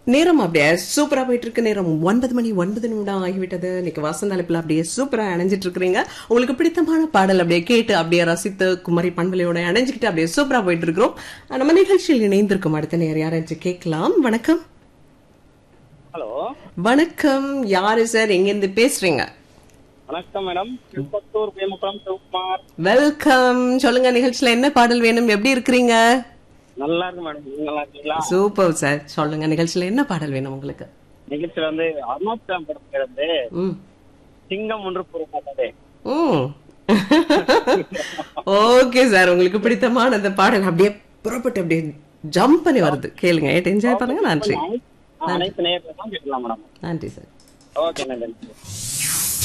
நேரம் அப்படியே சூப்பரா போயிட்டு இருக்கு நேரம் ஒன்பது மணி ஒன்பது நிமிடம் ஆகிவிட்டது இன்னைக்கு வசந்த அழைப்புல அப்படியே சூப்பரா அணைஞ்சிட்டு இருக்கிறீங்க உங்களுக்கு பிடித்தமான பாடல் அப்படியே கேட்டு அப்படியே ரசித்து குமரி பண்பலையோட அணைஞ்சுக்கிட்டு அப்படியே சூப்பரா போயிட்டு இருக்கிறோம் நம்ம நிகழ்ச்சியில் இணைந்திருக்கும் அடுத்த நேரம் யாராச்சும் கேட்கலாம் வணக்கம் ஹலோ வணக்கம் யாரு சார் எங்கிருந்து பேசுறீங்க வணக்கம் மேடம் திருப்பத்தூர் வேமுக்குளம் சிவகுமார் வெல்கம் சொல்லுங்க நிகழ்ச்சியில என்ன பாடல் வேணும் எப்படி இருக்கிறீங்க நல்லா இருக்கு மேடம் நீங்க நல்லா இருக்கீங்களா சூப்பர் சார் சொல்லுங்க நிகழ்ச்சியில என்ன பாடல் வேணும் உங்களுக்கு நிகழ்ச்சியில வந்து அருணாச்சலம் படத்துல இருந்து ம் சிங்கம் ஒன்று புறப்பட்டதே ம் ஓகே சார் உங்களுக்கு பிடித்தமான அந்த பாடல் அப்படியே புறப்பட்டு அப்படியே ஜம்ப் பண்ணி வருது கேளுங்க ஏட்டு என்ஜாய் பண்ணுங்க நன்றி அனைத்து நேரத்தில் தான் கேட்கலாம் மேடம் நன்றி சார் ஓகே நன்றி